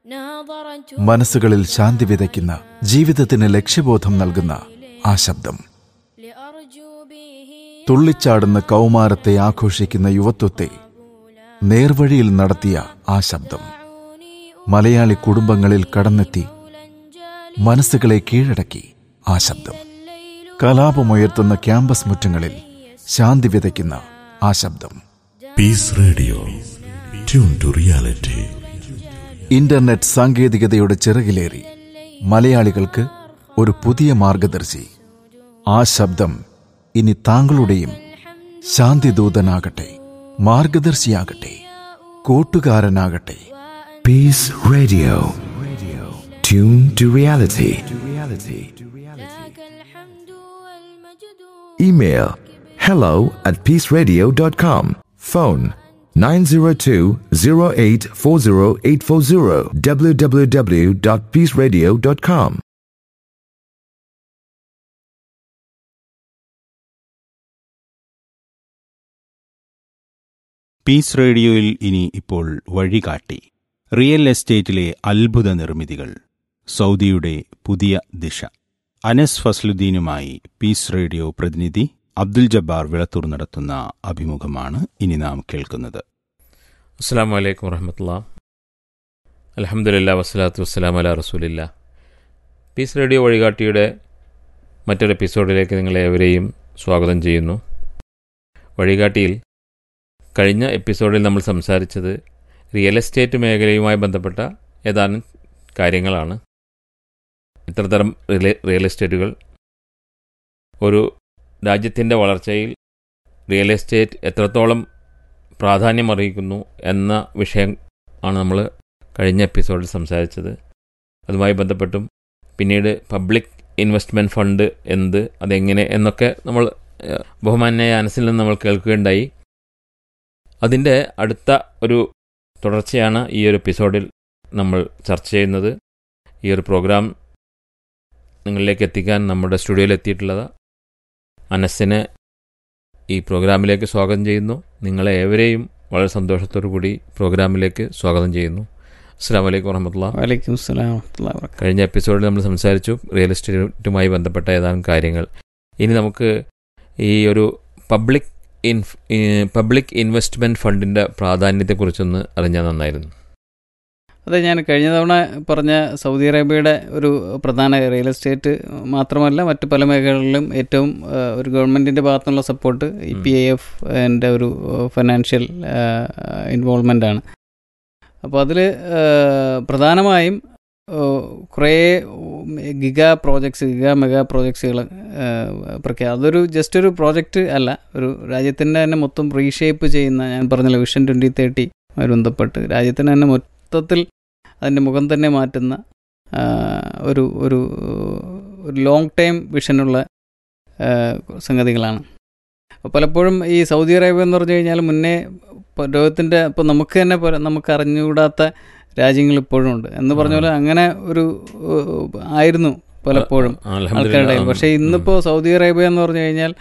മനസ്സുകളിൽ ശാന്തി വിതയ്ക്കുന്ന ജീവിതത്തിന് ലക്ഷ്യബോധം നൽകുന്ന ആ ശബ്ദം തുള്ളിച്ചാടുന്ന കൗമാരത്തെ ആഘോഷിക്കുന്ന യുവത്വത്തെ നേർവഴിയിൽ നടത്തിയ ആ ശബ്ദം മലയാളി കുടുംബങ്ങളിൽ കടന്നെത്തി മനസ്സുകളെ കീഴടക്കി ആ ശബ്ദം കലാപമുയർത്തുന്ന ക്യാമ്പസ് മുറ്റങ്ങളിൽ ശാന്തി വിതയ്ക്കുന്ന ആ ശബ്ദം peace radio tune to reality internet സാങ്കേതികതയുടെ ചിറകിലേറി മലയാളികൾക്ക് ഒരു പുതിയ മാർഗദർശി ആ ശബ്ദം ഇനി താങ്കളുടെയും ശാന്തിദൂതനാകട്ടെ മാർഗദർശിയാകട്ടെ കൂട്ടുകാരനാകട്ടെ Peace Radio. Tune to reality. Email hello at peaceradio.com. Phone 902-0840840 www.peaceradio.com. Peace റേഡിയോയിൽ ഇനി ഇപ്പോൾ വഴികാട്ടി റിയൽ എസ്റ്റേറ്റിലെ അത്ഭുത നിർമ്മിതികൾ സൗദിയുടെ പുതിയ ദിശ അനസ് ഫസ്ലുദ്ദീനുമായി പീസ് റേഡിയോ പ്രതിനിധി അബ്ദുൽ ജബ്ബാർ വിളത്തൂർ നടത്തുന്ന അഭിമുഖമാണ് ഇനി നാം കേൾക്കുന്നത് അസ്സാം വലൈക്കും വറഹമത്തുള്ള അലഹമുല്ല വസ്സലാത്തു വസ്സലാം അല റസൂലില്ല പീസ് റേഡിയോ വഴികാട്ടിയുടെ മറ്റൊരു എപ്പിസോഡിലേക്ക് നിങ്ങളെ ഏവരെയും സ്വാഗതം ചെയ്യുന്നു വഴികാട്ടിയിൽ കഴിഞ്ഞ എപ്പിസോഡിൽ നമ്മൾ സംസാരിച്ചത് റിയൽ എസ്റ്റേറ്റ് മേഖലയുമായി ബന്ധപ്പെട്ട ഏതാനും കാര്യങ്ങളാണ് ഇത്തരത്തരം റിയൽ റിയൽ എസ്റ്റേറ്റുകൾ ഒരു രാജ്യത്തിൻ്റെ വളർച്ചയിൽ റിയൽ എസ്റ്റേറ്റ് എത്രത്തോളം പ്രാധാന്യം അറിയിക്കുന്നു എന്ന വിഷയം ആണ് നമ്മൾ കഴിഞ്ഞ എപ്പിസോഡിൽ സംസാരിച്ചത് അതുമായി ബന്ധപ്പെട്ടും പിന്നീട് പബ്ലിക് ഇൻവെസ്റ്റ്മെൻറ്റ് ഫണ്ട് എന്ത് അതെങ്ങനെ എന്നൊക്കെ നമ്മൾ ഏഹ്, ബഹുമാന്യായ അനസിൽ നിന്ന് നമ്മൾ കേൾക്കുകയുണ്ടായി അതിൻ്റെ അടുത്ത ഒരു തുടർച്ചയാണ് ഈ ഒരു എപ്പിസോഡിൽ നമ്മൾ ചർച്ച ചെയ്യുന്നത് ഈ ഒരു പ്രോഗ്രാം നിങ്ങളിലേക്ക് എത്തിക്കാൻ നമ്മുടെ സ്റ്റുഡിയോയിൽ എത്തിയിട്ടുള്ളത് അനസിനെ ഈ പ്രോഗ്രാമിലേക്ക് സ്വാഗതം ചെയ്യുന്നു നിങ്ങളെ ഏവരെയും വളരെ സന്തോഷത്തോടു കൂടി പ്രോഗ്രാമിലേക്ക് സ്വാഗതം ചെയ്യുന്നു അസ്സാം വലൈക്കും വറഹമത്തുള്ള വലൈക്കും സ്ലാം വറഹ്മത്തുള്ളാഹി വബറകാതുഹു. കഴിഞ്ഞ എപ്പിസോഡിൽ നമ്മൾ സംസാരിച്ചു റിയൽ എസ്റ്റേറ്റുമായി ബന്ധപ്പെട്ട ഏതാനും കാര്യങ്ങൾ ഇനി നമുക്ക് ഈ ഒരു പബ്ലിക് ഇൻഫ് പബ്ലിക് ഇൻവെസ്റ്റ്മെൻറ്റ് ഫണ്ടിൻ്റെ പ്രാധാന്യത്തെക്കുറിച്ചൊന്ന് അറിഞ്ഞാൽ നന്നായിരുന്നു അതെ ഞാൻ കഴിഞ്ഞ തവണ പറഞ്ഞ സൗദി അറേബ്യയുടെ ഒരു പ്രധാന റിയൽ എസ്റ്റേറ്റ് മാത്രമല്ല മറ്റ് പല മേഖലകളിലും ഏറ്റവും ആ, ഒരു ഗവൺമെൻറ്റിൻ്റെ ഭാഗത്തുനിന്നുള്ള support E P I F എൻ്റെ ഒരു ഫിനാൻഷ്യൽ ഇൻവോൾവ്മെൻ്റ് ആണ് അപ്പോൾ അതിൽ പ്രധാനമായും ആ, കുറേ ഗിഗ പ്രോജക്ട്സ് ഗിഗ മെഗാ പ്രോജക്ട്സുകൾ പ്രഖ്യാ അതൊരു ജസ്റ്റ് ഒരു പ്രോജക്റ്റ് അല്ല ഒരു രാജ്യത്തിൻ്റെ തന്നെ മൊത്തം റീഷേപ്പ് ചെയ്യുന്ന ഞാൻ പറഞ്ഞല്ലോ വിഷൻ ട്വൻറ്റി തേർട്ടി ആയി ബന്ധപ്പെട്ട് രാജ്യത്തിന് തന്നെ മൊത്തത്തിൽ അതിൻ്റെ മുഖം തന്നെ മാറ്റുന്ന ആ, ഒരു ഒരു ഒരു ലോങ് ടൈം വിഷനുള്ള ആ, സംഗതികളാണ് അപ്പോൾ പലപ്പോഴും ഈ സൗദി അറേബ്യ എന്ന് പറഞ്ഞു കഴിഞ്ഞാൽ മുന്നേ ഇപ്പോൾ ലോകത്തിൻ്റെ ഇപ്പോൾ നമുക്ക് തന്നെ പല- നമുക്ക് അറിഞ്ഞുകൂടാത്ത രാജ്യങ്ങൾ ഇപ്പോഴും ഉണ്ട് എന്ന് പറഞ്ഞ പോലെ അങ്ങനെ ഒരു ഏഹ്, ആയിരുന്നു പലപ്പോഴും ആ, അൽഹംദുലില്ലാ. ആൾക്കാരുടെ പക്ഷേ ഇന്നിപ്പോൾ സൗദി അറേബ്യ എന്ന് പറഞ്ഞു കഴിഞ്ഞാൽ